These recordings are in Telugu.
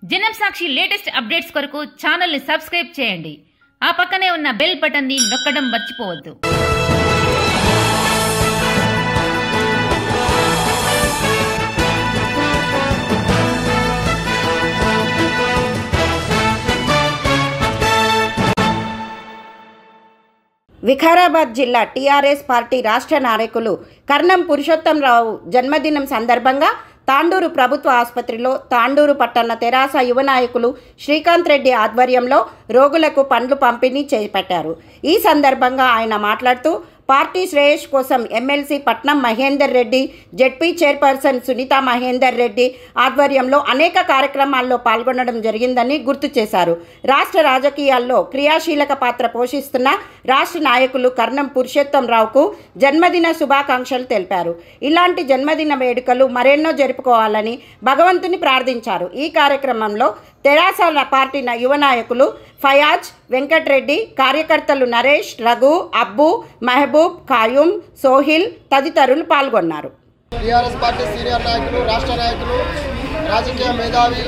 జనం సాక్షి లేటెస్ట్ అప్డేట్స్ కొరకు ఛానల్ని సబ్స్క్రైబ్ చేయండి ఆ పక్కనే ఉన్న బెల్ బటన్ని నొక్కడం మర్చిపోవద్దు వికారాబాద్ జిల్లా టీఆర్ఎస్ పార్టీ రాష్ట్ర నాయకులు కర్ణం పురుషోత్తంరావు జన్మదినం సందర్భంగా తాండూరు ప్రభుత్వ ఆసుపత్రిలో తాండూరు పట్టణ తెరాస యువ నాయకులు శ్రీకాంత్ రెడ్డి ఆధ్వర్యంలో రోగులకు పండ్లు పంపిణీ చేపట్టారు ఈ సందర్భంగా ఆయన మాట్లాడుతూ పార్టీ శ్రేయస్ కోసం MLC Patnam Mahender Reddy ZP chairperson Sunitha Mahender Reddy ఆధ్వర్యంలో అనేక కార్యక్రమాల్లో పాల్గొనడం జరిగిందని గుర్తు చేశారు రాష్ట్ర రాజకీయాల్లో క్రియాశీలక పాత్ర పోషిస్తున్న రాష్ట్ర నాయకులు కర్ణం పురుషోత్తం రావుకు జన్మదిన శుభాకాంక్షలు తెలిపారు ఇలాంటి జన్మదిన వేడుకలు మరెన్నో జరుపుకోవాలని భగవంతుని ప్రార్థించారు ఈ కార్యక్రమంలో తెరాస పార్టీ న- యువ నాయకులు ఫయాజ్ వెంకట్రెడ్డి కార్యకర్తలు నరేష్ రఘు అబ్బు మెహబూబ్ ఖాయూం సోహిల్ తదితరులు పాల్గొన్నారు టీఆర్ఎస్ పార్టీ సీనియర్ నాయకులు రాష్ట్ర నాయకులు రాజకీయ మేధావి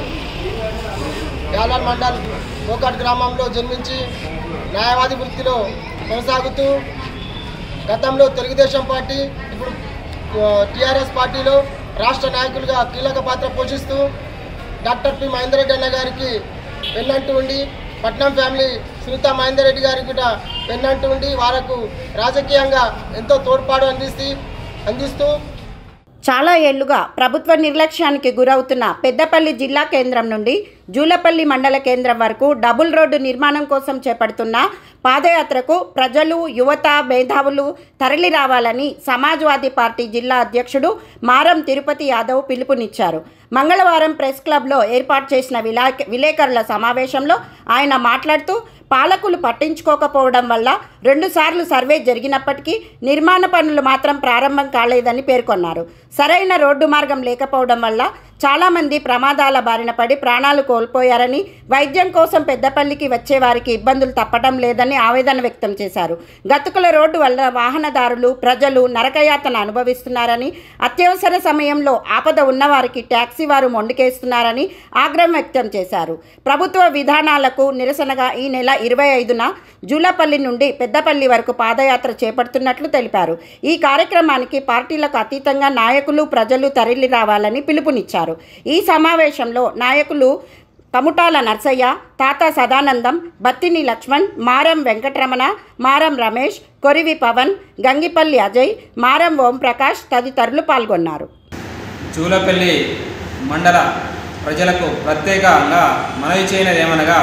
యాలాల్ మండల్ కోకట్ గ్రామంలో జన్మించి న్యాయవాది వృత్తిలో కొనసాగుతూ గతంలో తెలుగుదేశం పార్టీ ఇప్పుడు టీఆర్ఎస్ పార్టీలో రాష్ట్ర నాయకులుగా కీలక పాత్ర పోషిస్తూ డాక్టర్ పి మహేందర్ రెడ్డి అన్న గారికి వెన్నంటూ ఉండి పట్నం ఫ్యామిలీ సునీత మహేందర్ రెడ్డి గారికి కూడా వెన్నంటూ ఉండి వారకు రాజకీయంగా ఎంతో తోడ్పాటు అందిస్తూ అందిస్తూ చాలా ఏళ్లుగా ప్రభుత్వ నిర్లక్ష్యానికి గురవుతున్న పెద్దపల్లి జిల్లా కేంద్రం నుండి జూలపల్లి మండల కేంద్రం వరకు డబుల్ రోడ్డు నిర్మాణం కోసం చేపడుతున్న పాదయాత్రకు ప్రజలు యువత మేధావులు తరలి రావాలని సమాజ్వాదీ పార్టీ జిల్లా అధ్యక్షుడు మారం తిరుపతి యాదవ్ పిలుపునిచ్చారు మంగళవారం ప్రెస్ క్లబ్లో ఏర్పాటు చేసిన విలా విలేకరుల సమావేశంలో ఆయన మాట్లాడుతూ పాలకులు పట్టించుకోకపోవడం వల్ల రెండుసార్లు సర్వే జరిగినప్పటికీ నిర్మాణ పనులు మాత్రం ప్రారంభం కాలేదని పేర్కొన్నారు సరైన రోడ్డు మార్గం లేకపోవడం వల్ల చాలామంది ప్రమాదాల బారిన పడి ప్రాణాలు కోల్పోయారని వైద్యం కోసం పెద్దపల్లికి వచ్చే వారికి ఇబ్బందులు తప్పడం లేదని ఆవేదన వ్యక్తం చేశారు గతుకుల రోడ్డు వల్ల వాహనదారులు ప్రజలు నరకయాతన అనుభవిస్తున్నారని అత్యవసర సమయంలో ఆపద ఉన్నవారికి ట్యాక్సీ వారు మొండికేస్తున్నారని ఆగ్రహం వ్యక్తం చేశారు ప్రభుత్వ విధానాలకు నిరసనగా ఈ నెల ఇరవై ఐదున జూలపల్లి నుండి పెద్దపల్లి వరకు పాదయాత్ర చేపడుతున్నట్లు తెలిపారు ఈ కార్యక్రమానికి పార్టీలకు అతీతంగా నాయకులు ప్రజలు తరలి రావాలని పిలుపునిచ్చారు ఈ సమావేశంలో నాయకులు కముటాల నర్సయ్య తాత సదానందం బత్తిని లక్ష్మణ్ మారం వెంకటరమణ మారం రమేష్ కొరివి పవన్ గంగిపల్లి అజయ్ మారం ఓంప్రకాష్ తదితరులు పాల్గొన్నారు చూలపల్లి మండల ప్రజలకు ప్రత్యేకంగా మనవి చేయనిదేమనగా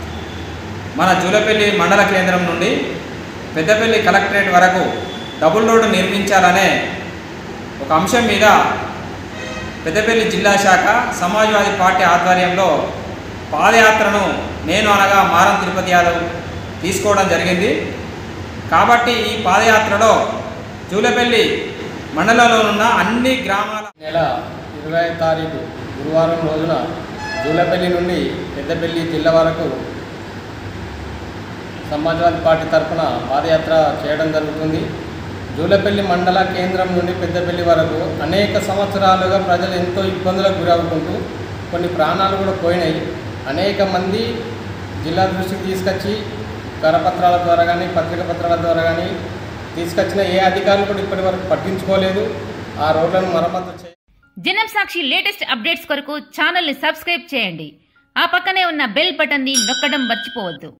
మన జూలపల్లి మండల కేంద్రం నుండి పెద్దపల్లి కలెక్టరేట్ వరకు డబుల్ రోడ్డు నిర్మించాలనే ఒక అంశం మీద పెద్దపల్లి జిల్లా శాఖ సమాజ్వాదీ పార్టీ ఆధ్వర్యంలో పాదయాత్రను నేను అనగా మారం తిరుపతి యాదవ్ తీసుకోవడం జరిగింది కాబట్టి ఈ పాదయాత్రలో జూలపల్లి మండలంలో ఉన్న అన్ని గ్రామాల నెల ఇరవై తారీఖు గురువారం రోజున జూలపల్లి నుండి పెద్దపల్లి జిల్లా వరకు సమాజ్వాదీ పార్టీ తరఫున పాదయాత్ర చేయడం జరుగుతుంది జూలపల్లి మండల కేంద్రం నుండి పెద్దపల్లి వరకు అనేక సంవత్సరాలుగా ప్రజలు ఎంతో ఇబ్బందులకు గురవుకుంటూ కొన్ని ప్రాణాలు కూడా పోయినాయి అనేక మంది జిల్లా దృష్టికి తీసుకొచ్చి కరపత్రాల ద్వారా కానీ పత్రిక పత్రాల ద్వారా కానీ తీసుకొచ్చిన ఏ అధికారులు కూడా ఇప్పటి వరకు పట్టించుకోలేదు ఆ రోడ్లను మరమ్మతు చే జనం సాక్షి లేటెస్ట్ అప్డేట్స్ కొరకు ఛానల్ని సబ్స్క్రైబ్ చేయండి ఆ పక్కనే ఉన్న బెల్ బటన్ని నొక్కడం మర్చిపోవద్దు